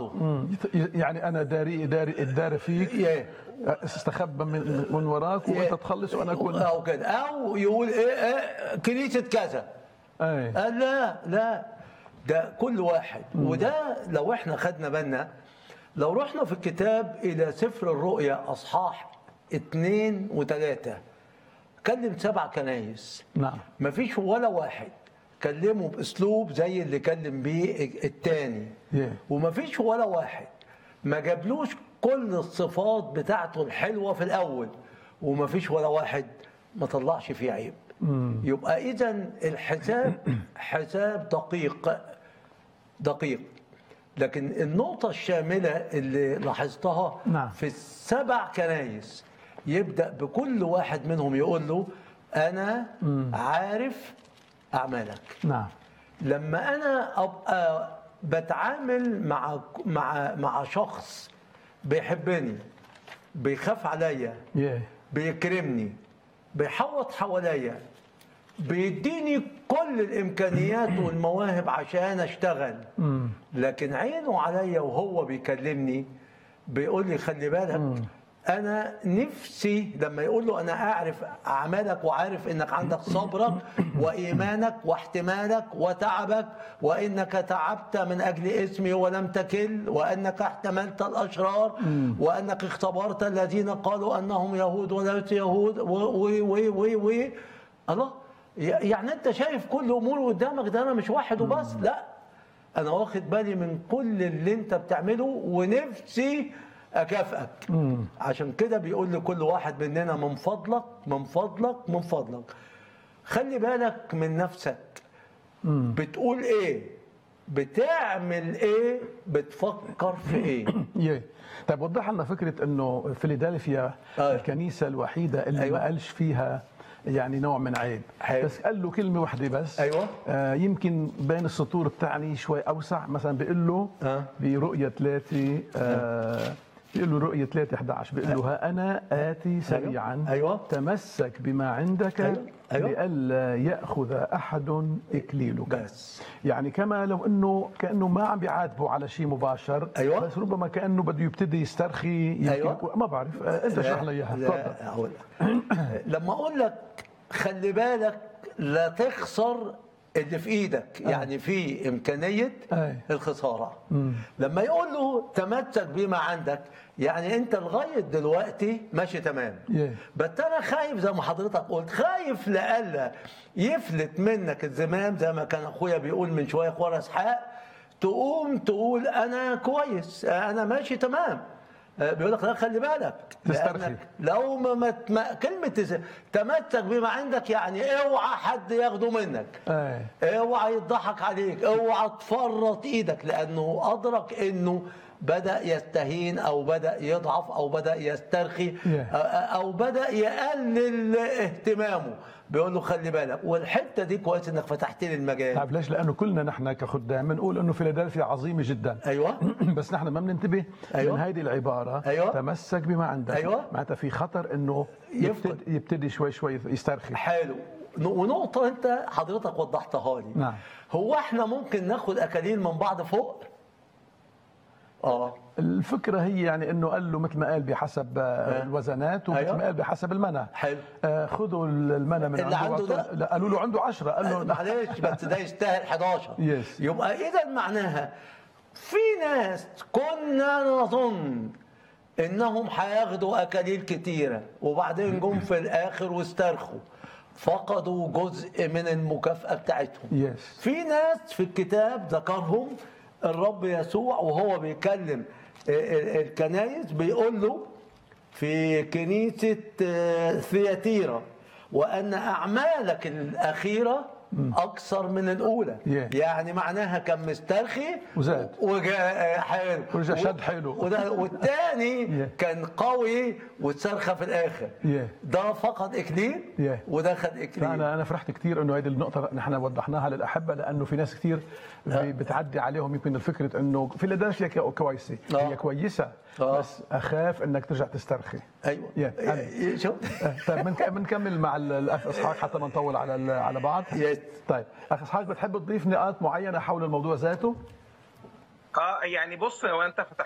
بعضه يعني انا داري داري داري فيك إيه. استخبى من من وراك وانت تخلص وانا اكون او كده او يقول ايه, إيه كنيسه كذا اي قال لا لا ده كل واحد وده لو احنا خدنا بالنا لو رحنا في الكتاب الى سفر الرؤيا اصحاح اثنين وثلاثه كلم سبع كنايس نعم مفيش ولا واحد كلمه باسلوب زي اللي كلم بيه التاني Yeah. ومفيش ولا واحد ما جابلوش كل الصفات بتاعته الحلوه في الاول ومفيش ولا واحد ما طلعش فيه عيب يبقى اذا الحساب حساب دقيق دقيق لكن النقطة الشاملة اللي لاحظتها نعم. في السبع كنايس يبدأ بكل واحد منهم يقول له أنا عارف أعمالك نعم لما انا ابقى بتعامل مع مع مع شخص بيحبني بيخاف عليا yeah. بيكرمني بيحوط حواليا بيديني كل الامكانيات والمواهب عشان اشتغل لكن عينه عليا وهو بيكلمني بيقول لي خلي بالك انا نفسي لما يقول له انا اعرف اعمالك وعارف انك عندك صبرك وايمانك واحتمالك وتعبك وانك تعبت من اجل اسمي ولم تكل وانك احتملت الاشرار وانك اختبرت الذين قالوا انهم يهود وليسوا يهود و و و و و الله يعني انت شايف كل امور قدامك ده انا مش واحد وبس لا انا واخد بالي من كل اللي انت بتعمله ونفسي اكافئك عشان كده بيقول لكل واحد مننا من فضلك من فضلك من فضلك خلي بالك من نفسك بتقول ايه بتعمل ايه بتفكر في ايه yeah. طيب وضح لنا فكره انه فيلادلفيا أيوة. الكنيسه الوحيده اللي أيوة. ما قالش فيها يعني نوع من عيب حلو. بس قال له كلمه واحده بس أيوة. آه يمكن بين السطور بتاعني شوي اوسع مثلا بيقول له آه. برؤيه ثلاثه آه بيقول له رؤية 3 11 بيقول له ها أنا آتي سريعا أيوة. تمسك بما عندك أيوة. أيوة. لئلا يأخذ أحد إكليلك بس يعني كما لو انه كانه ما عم بيعاتبه على شيء مباشر أيوة. بس ربما كانه بده يبتدي يسترخي يمكن أيوة. ما بعرف آه، انت اشرح لي اياها تفضل لا أقول لما اقول لك خلي بالك لا تخسر اللي في ايدك يعني في امكانيه أي. الخساره لما يقول له تمسك بما عندك يعني انت لغايه دلوقتي ماشي تمام Yeah. بس انا خايف زي ما حضرتك قلت خايف لألا يفلت منك الزمام زي ما كان اخويا بيقول من شويه اخويا اسحاق تقوم تقول انا كويس انا ماشي تمام آه، بيقول لك لا خلي بالك تسترخي. لأنك لو ما, ما ما- كلمه تس- تمسك بما عندك يعني اوعى حد ياخده منك أي. اوعى يضحك عليك اوعى تفرط ايدك لانه ادرك انه بدا يستهين او بدا يضعف او بدا يسترخي Yeah. او بدا يقلل اهتمامه بيقول له خلي بالك والحته دي كويس انك فتحت لي المجال طيب ليش؟ لانه كلنا نحن كخدام بنقول انه فيلادلفيا عظيمه جدا ايوه بس نحن ما بننتبه أيوة. من هيدي العباره أيوة. تمسك بما عندك أيوة. معناتها في خطر انه يفقد. يبتدي, يبتدي شوي شوي يسترخي حلو ونقطه انت حضرتك وضحتها لي نعم. هو احنا ممكن ناخد اكاليل من بعض فوق اه الفكره هي يعني انه قال له مثل ما قال بحسب آه، الوزنات ومثل أيوة. ما قال بحسب المنى حلو. آه، خذوا المنى من اللي عنده وأعطوه- ده؟ لا قالوا له عنده عشرة قال له معلش بس ده يستاهل 11 Yes. يبقى اذا معناها في ناس كنا نظن انهم هياخدوا اكاليل كتيره وبعدين جم في الاخر واسترخوا فقدوا جزء من المكافاه بتاعتهم Yes. في ناس في الكتاب ذكرهم الرب يسوع وهو بيكلم ال- ال- الكنايس بيقول له في كنيسة آه، ثياتيرا وأن أعمالك الأخيرة أكثر من الأولى Yeah. يعني معناها كان مسترخي وزاد. وجاء حلو ورجع شد حيله. وده والتاني Yeah. كان قوي واتصرخى في الآخر Yeah. ده فقد إكليل Yeah. وده خد إكليل انا انا فرحت كثير انه هذه النقطه نحن وضحناها للاحبه لانه في ناس كثير بتعدي عليهم يمكن الفكره انه فيلادلفيا كو- كويسه آه. هي كويسه آه. بس اخاف انك ترجع تسترخي ايوه Yeah. إيه، شوف طيب بنك- بنكمل مع ال- الاخ اسحاق حتى ما نطول على ال- على بعض Yes. طيب اخ اسحاق بتحب تضيف نقاط معينه حول الموضوع ذاته اه يعني بص هو انت فتحت